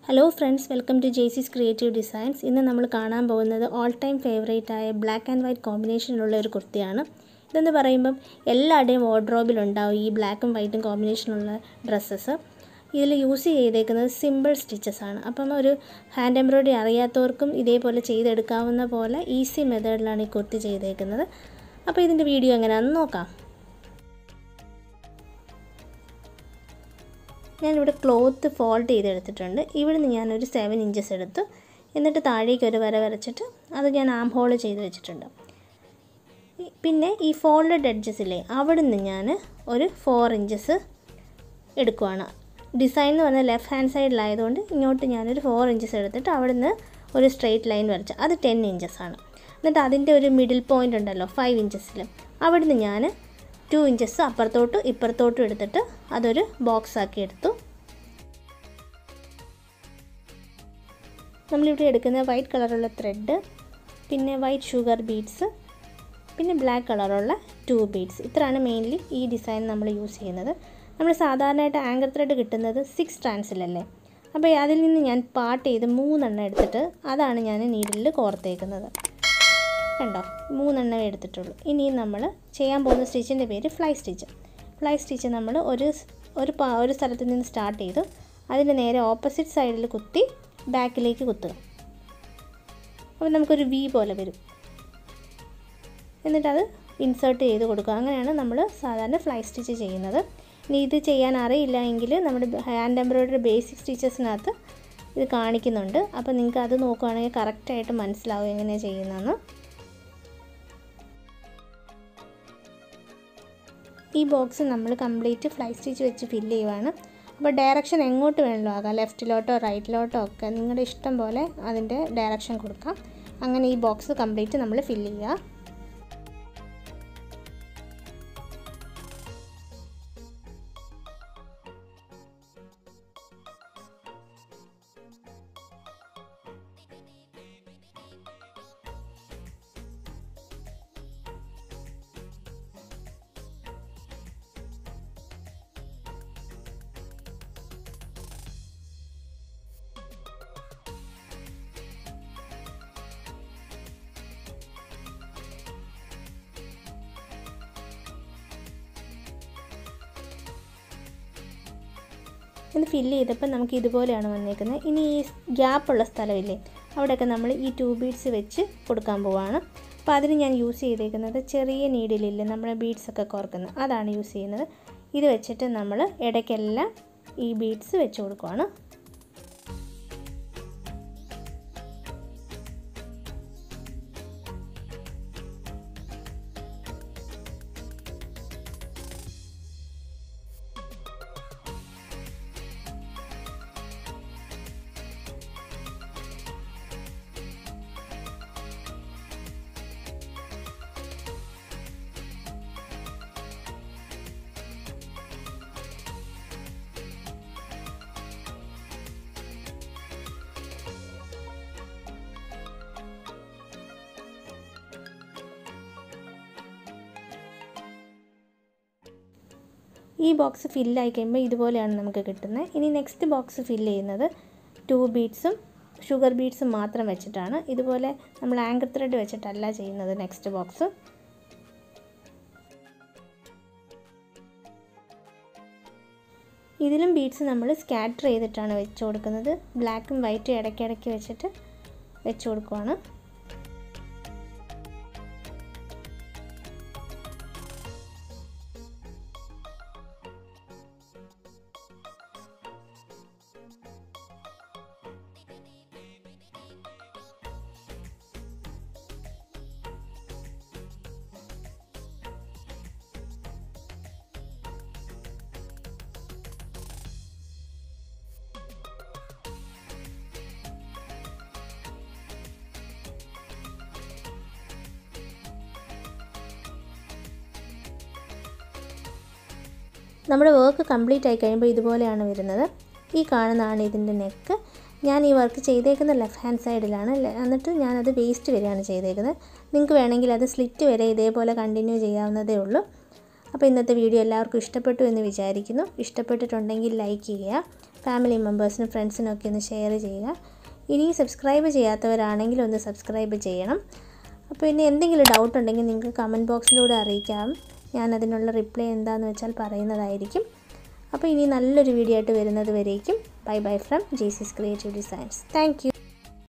hello friends welcome to Jaycees creative designs ഇന്ന് നമ്മൾ കാണാൻ പോകുന്നത് ഓൾ ടൈം ഫേവറേറ്റ് ആയ ബ്ലാക്ക് ആൻഡ് വൈറ്റ് കോമ്പിനേഷനിലുള്ള ഒരു കുർത്തിയാണ് ഇതെന്ന് പറയുമ്പം എല്ലാവരുടെയും വാർഡ്രോബിലുണ്ടാവും ഈ ബ്ലാക്കും വൈറ്റും കോമ്പിനേഷനുള്ള ഡ്രസ്സസ് ഇതിൽ യൂസ് ചെയ്തേക്കുന്നത് സിമ്പിൾ സ്റ്റിച്ചസ് ആണ് അപ്പം ഒരു ഹാൻഡ് എംബ്രോയ്ഡറി അറിയാത്തവർക്കും ഇതേപോലെ ചെയ്തെടുക്കാവുന്ന പോലെ ഈസി മെത്തേഡിലാണ് ഈ കുർത്തി ചെയ്തേക്കുന്നത് അപ്പോൾ ഇതിൻ്റെ വീഡിയോ എങ്ങനെയാണെന്ന് നോക്കാം ഞാനിവിടെ ക്ലോത്ത് ഫോൾഡ് ചെയ്തെടുത്തിട്ടുണ്ട് ഇവിടുന്ന് ഞാനൊരു സെവൻ ഇഞ്ചസ് എടുത്തു എന്നിട്ട് താഴേക്ക് ഒരു വര വരച്ചിട്ട് അത് ഞാൻ ആം ഹോൾ ചെയ്ത് വെച്ചിട്ടുണ്ട് പിന്നെ ഈ ഫോൾഡഡ് എഡ്ജസിലെ അവിടുന്ന് ഞാൻ ഒരു ഫോർ ഇഞ്ചസ് എടുക്കുവാണ് ഡിസൈൻ എന്ന് പറഞ്ഞാൽ ലെഫ്റ്റ് ഹാൻഡ് സൈഡിലായതുകൊണ്ട് ഇങ്ങോട്ട് ഞാനൊരു ഫോർ ഇഞ്ചസ് എടുത്തിട്ട് അവിടുന്ന് ഒരു സ്ട്രെയിറ്റ് ലൈൻ വരച്ചു അത് ടെൻ ഇഞ്ചസ് ആണ് എന്നിട്ട് അതിൻ്റെ ഒരു മിഡിൽ പോയിൻ്റ് ഉണ്ടല്ലോ ഫൈവ് ഇഞ്ചസിൽ അവിടുന്ന് ഞാൻ ടു ഇഞ്ചസ് അപ്പുറത്തോട്ടും ഇപ്പുറത്തോട്ടും എടുത്തിട്ട് അതൊരു ബോക്സ് ആക്കി എടുത്തു നമ്മളിവിടെ എടുക്കുന്ന വൈറ്റ് കളറുള്ള ത്രെഡ് പിന്നെ വൈറ്റ് ഷുഗർ ബീഡ്സ് പിന്നെ ബ്ലാക്ക് കളറുള്ള ടു ബീഡ്സ് ഇത്രയാണ് മെയിൻലി ഈ ഡിസൈൻ നമ്മൾ യൂസ് ചെയ്യുന്നത് നമ്മൾ സാധാരണയായിട്ട് ആങ്കർ ത്രെഡ് കിട്ടുന്നത് സിക്സ് സ്ട്രാൻഡ്സിലല്ലേ അപ്പോൾ അതിൽ നിന്ന് ഞാൻ പാർട്ട് ചെയ്ത് മൂന്നെണ്ണം എടുത്തിട്ട് അതാണ് ഞാൻ നീഡിലിൽ കോർത്തേക്കുന്നത് കണ്ടോ മൂന്നെണ്ണം എടുത്തിട്ടുള്ളൂ ഇനി നമ്മൾ ചെയ്യാൻ പോകുന്ന സ്റ്റിച്ചിൻ്റെ പേര് ഫ്ലൈ സ്റ്റിച്ച് ഫ്ലൈ സ്റ്റിച്ച് നമ്മൾ ഒരു ഒരു ഒരു സ്ഥലത്ത് നിന്ന് സ്റ്റാർട്ട് ചെയ്തു അതിൻ്റെ നേരെ ഓപ്പോസിറ്റ് സൈഡിൽ കുത്തി ബാക്കിലേക്ക് കുത്തുക അപ്പോൾ നമുക്കൊരു വി പോലെ വരും എന്നിട്ടത് ഇൻസേർട്ട് ചെയ്ത് കൊടുക്കുക അങ്ങനെയാണ് നമ്മൾ സാധാരണ ഫ്ലൈ സ്റ്റിച്ച് ചെയ്യുന്നത് ഇനി ഇത് ചെയ്യാൻ അറിയില്ല എങ്കിൽ നമ്മുടെ ഹാൻഡ് എംബ്രോയ്ഡറി ബേസിക് സ്റ്റിച്ചസിനകത്ത് ഇത് കാണിക്കുന്നുണ്ട് അപ്പോൾ നിങ്ങൾക്ക് അത് നോക്കുകയാണെങ്കിൽ കറക്റ്റായിട്ട് മനസ്സിലാവും എങ്ങനെയാണ് ചെയ്യുന്നതെന്ന് ഈ ബോക്സ് നമ്മൾ കംപ്ലീറ്റ് ഫ്ലൈ സ്റ്റിച്ച് വെച്ച് ഫില്ല് ചെയ്യുവാണ് അപ്പോൾ ഡയറക്ഷൻ എങ്ങോട്ട് വേണമല്ലോ ആകാം ലെഫ്റ്റിലോട്ടോ റൈറ്റിലോട്ടോ ഒക്കെ നിങ്ങളുടെ ഇഷ്ടം പോലെ അതിൻ്റെ ഡയറക്ഷൻ കൊടുക്കാം അങ്ങനെ ഈ ബോക്സ് കംപ്ലീറ്റ് നമ്മൾ ഫില്ല് ചെയ്യുക ഇത് ഫില്ല് ചെയ്തപ്പോൾ നമുക്ക് ഇതുപോലെയാണ് വന്നേക്കുന്നത് ഇനി ഈ ഗ്യാപ്പുള്ള സ്ഥലമില്ലേ അവിടെയൊക്കെ നമ്മൾ ഈ ടൂ ബീഡ്സ് വെച്ച് കൊടുക്കാൻ പോവാണ് അപ്പോൾ അതിന് ഞാൻ യൂസ് ചെയ്തേക്കുന്നത് ചെറിയ നീഡിലില്ലേ നമ്മുടെ ബീഡ്സൊക്കെ കോർക്കുന്നത് അതാണ് യൂസ് ചെയ്യുന്നത് ഇത് വെച്ചിട്ട് നമ്മൾ ഇടയ്ക്കെല്ലാം ഈ ബീഡ്സ് വെച്ച് കൊടുക്കുവാണ് ഈ ബോക്സ് ഫില്ലായി കഴിയുമ്പോൾ ഇതുപോലെയാണ് നമുക്ക് കിട്ടുന്നത് ഇനി നെക്സ്റ്റ് ബോക്സ് ഫില്ല് ചെയ്യുന്നത് ടു ബീഡ്സും ഷുഗർ ബീഡ്സും മാത്രം വെച്ചിട്ടാണ് ഇതുപോലെ നമ്മൾ ആങ്കർ ത്രെഡ് വെച്ചിട്ടല്ല ചെയ്യുന്നത് നെക്സ്റ്റ് ബോക്സ് ഇതിലും ബീഡ്സ് നമ്മൾ സ്കാറ്റർ ചെയ്തിട്ടാണ് വെച്ച് കൊടുക്കുന്നത് ബ്ലാക്കും വൈറ്റും ഇടയ്ക്കിടയ്ക്ക് വെച്ചിട്ട് വെച്ച് കൊടുക്കുവാണ് നമ്മുടെ വർക്ക് കംപ്ലീറ്റ് ആയി കഴിയുമ്പോൾ ഇതുപോലെയാണ് വരുന്നത് ഈ കാണുന്നതാണ് ഇതിൻ്റെ നെക്ക് ഞാൻ ഈ വർക്ക് ചെയ്തേക്കുന്ന ലെഫ്റ്റ് ഹാൻഡ് സൈഡിലാണ് എന്നിട്ട് ഞാനത് വേസ്റ്റ് വരെയാണ് ചെയ്തേക്കുന്നത് നിങ്ങൾക്ക് വേണമെങ്കിൽ അത് സ്ലിറ്റ് വരെ ഇതേപോലെ കണ്ടിന്യൂ ചെയ്യാവുന്നതേ ഉള്ളൂ അപ്പോൾ ഇന്നത്തെ വീഡിയോ എല്ലാവർക്കും ഇഷ്ടപ്പെട്ടു എന്ന് വിചാരിക്കുന്നു ഇഷ്ടപ്പെട്ടിട്ടുണ്ടെങ്കിൽ ലൈക്ക് ചെയ്യുക ഫാമിലി മെമ്പേഴ്സിനും ഫ്രണ്ട്സിനും ഒക്കെ ഒന്ന് ഷെയർ ചെയ്യുക ഇനി സബ്സ്ക്രൈബ് ചെയ്യാത്തവരാണെങ്കിൽ ഒന്ന് സബ്സ്ക്രൈബ് ചെയ്യണം അപ്പോൾ ഇനി എന്തെങ്കിലും ഡൗട്ട് ഉണ്ടെങ്കിൽ നിങ്ങൾക്ക് കമൻറ്റ് ബോക്സിലൂടെ അറിയിക്കാം ഞാൻ അതിനുള്ള റിപ്ലൈ എന്താണെന്ന് വെച്ചാൽ പറയുന്നതായിരിക്കും അപ്പോൾ ഇനി നല്ലൊരു വീഡിയോ ആയിട്ട് വരുന്നത് വരേക്കും bye bye from Jesus creative designs thank